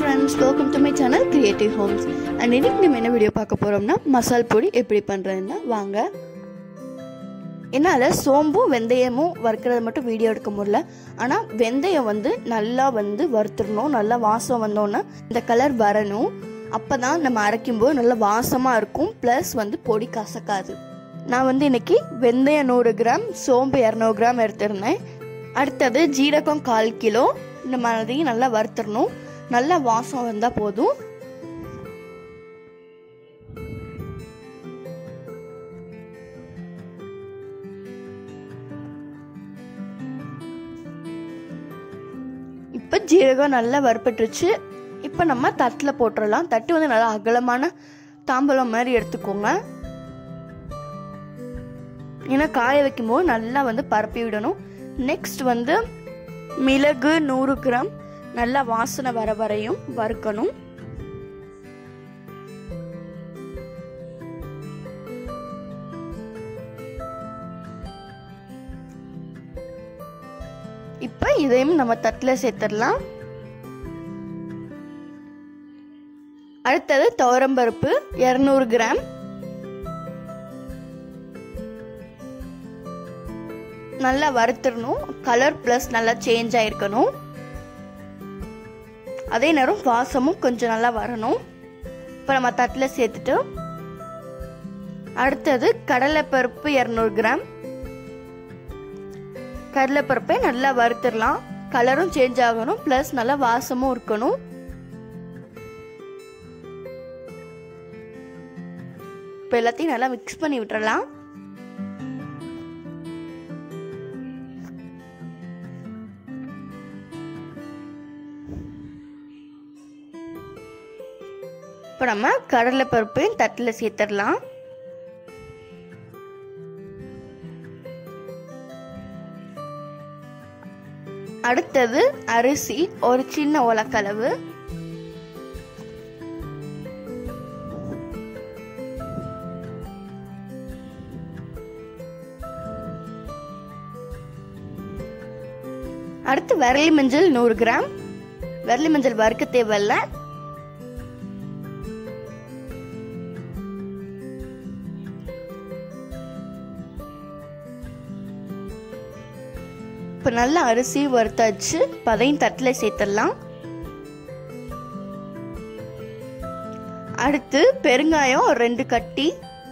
friends welcome to my channel creative homes and இன்னைக்கு நம்ம என்ன வீடியோ பார்க்க போகிறோம்னா மசால் பொடி எப்படி பண்ணுறதுன்னா வாங்க என்னால் சோம்பும் வெந்தயமும் வறுக்கிறது மட்டும் வீடியோ எடுக்க முடியல ஆனால் வெந்தயம் வந்து நல்லா வந்து வறுத்துடணும் நல்லா வாசம் வந்தோன்னே இந்த கலர் வரணும் அப்போ தான் நம்ம அரைக்கும்போது நல்லா வாசமாக இருக்கும் ப்ளஸ் வந்து பொடி கசக்காது நான் வந்து இன்னைக்கு வெந்தயம் நூறு கிராம் சோம்பு இரநூறு கிராம் எடுத்திருந்தேன் அடுத்தது ஜீரகம் கால் கிலோ இந்த மாதிரி நல்லா வறுத்துடணும் நல்லா வாசம் வந்தால் போதும் இப்போ ஜீரகம் நல்லா வறுப்பட்டுருச்சு இப்போ நம்ம தட்டில் போட்டுடலாம் தட்டு வந்து நல்லா அகலமான தாம்பலம் மாதிரி எடுத்துக்கோங்க ஏன்னா காய வைக்கும்போது நல்லா வந்து பரப்பி விடணும் நெக்ஸ்ட் வந்து மிளகு நூறு கிராம் நல்லா வாசனை வர வரையும் வறுக்கணும் இப்போ இதையும் நம்ம தட்டில் சேர்த்துடலாம் அடுத்தது துவரம்பருப்பு இரநூறு கிராம் நல்லா வறுத்துடணும் கலர் ப்ளஸ் நல்லா சேஞ்ச் ஆயிருக்கணும் அதே நேரம் வாசமும் கொஞ்சம் நல்லா வரணும் இப்போ நம்ம தட்டில் சேர்த்துட்டு அடுத்தது கடலைப்பருப்பு இரநூறு கிராம் கடலைப்பருப்பை நல்லா வறுத்துடலாம் கலரும் சேஞ்ச் ஆகணும் ப்ளஸ் நல்லா வாசமும் இருக்கணும் இப்போ எல்லாத்தையும் நல்லா மிக்ஸ் பண்ணி விட்டுறலாம் இப்போ நம்ம கடலைப்பருப்பையும் தட்டில் சேர்த்துடலாம் அடுத்தது அரிசி ஒரு சின்ன உலக்களவு அடுத்து விரலி மஞ்சள் நூறு கிராம் விரலி மஞ்சள் வறுக்க தேவையில்ல இப்போ நல்லா அரிசி வறுத்தாச்சு பதையும் தட்டில் சேர்த்துடலாம் அடுத்து பெருங்காயம் ஒரு ரெண்டு கட்டி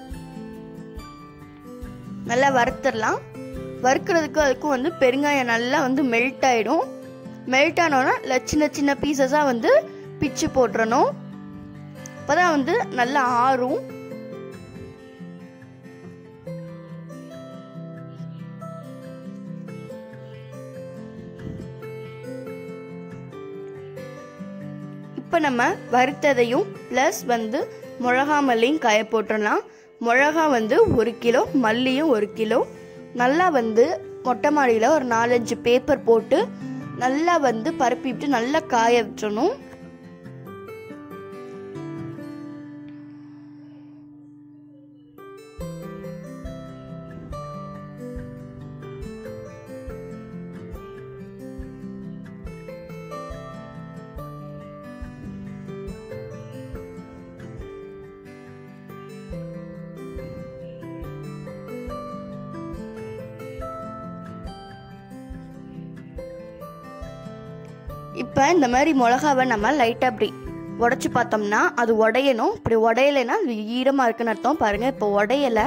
நல்லா வறுத்துடலாம் வறுக்கிறதுக்கு அதுக்கும் வந்து பெருங்காயம் நல்லா வந்து மெல்ட் ஆகிடும் மெல்ட் ஆனோன்னா சின்ன சின்ன பீசஸாக வந்து பிச்சு போட்டுறணும் அப்போ தான் வந்து நல்லா ஆறும் இப்போ நம்ம வறுத்ததையும் ப்ளஸ் வந்து மிளகா மல்லியும் காய போட்டுடலாம் மிளகா வந்து ஒரு கிலோ மல்லியும் ஒரு கிலோ நல்லா வந்து மொட்டை மாடியில் ஒரு நாலஞ்சு பேப்பர் போட்டு நல்லா வந்து பரப்பி விட்டு நல்லா காய விட்டுறணும் இப்போ இந்த மாதிரி மிளகாவை நம்ம லைட்டாக அப்படி உடச்சி பார்த்தோம்னா அது உடையணும் இப்படி உடையலைன்னா அது ஈரமாக இருக்குன்னு அர்த்தம் பாருங்கள் இப்போ உடையலை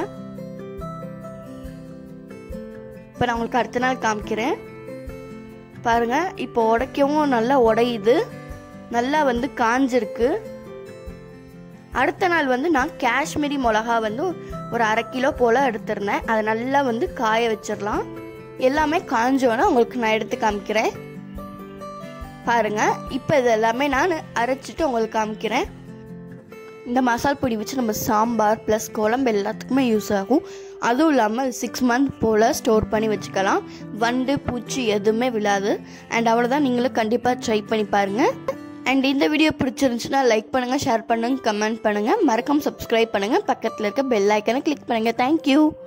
இப்போ நான் உங்களுக்கு அடுத்த நாள் காமிக்கிறேன் பாருங்கள் இப்போ உடைக்கவும் நல்லா உடையுது நல்லா வந்து காஞ்சிருக்கு அடுத்த நாள் வந்து நான் காஷ்மீரி மிளகா வந்து ஒரு அரை கிலோ போல் எடுத்திருந்தேன் அதை நல்லா வந்து காய வச்சிடலாம் எல்லாமே காஞ்சோன்னா உங்களுக்கு நான் எடுத்து காமிக்கிறேன் பாருங்க இப்போ இது எல்லாமே நான் அரைச்சிட்டு உங்களுக்கு காமிக்கிறேன் இந்த மசால் பொடி வச்சு நம்ம சாம்பார் ப்ளஸ் குழம்பு எல்லாத்துக்குமே யூஸ் ஆகும் அதுவும் இல்லாமல் சிக்ஸ் மந்த் போல் ஸ்டோர் பண்ணி வச்சுக்கலாம் வண்டு பூச்சி எதுவுமே விழாது அண்ட் அவ்வளோதான் நீங்களும் கண்டிப்பாக ட்ரை பண்ணி பாருங்கள் அண்ட் இந்த வீடியோ பிடிச்சிருந்துச்சுன்னா லைக் பண்ணுங்கள் ஷேர் பண்ணுங்கள் கமெண்ட் பண்ணுங்கள் மறக்காம சப்ஸ்கிரைப் பண்ணுங்கள் பக்கத்தில் இருக்க பெல் ஐக்கனை கிளிக் பண்ணுங்கள் தேங்க்யூ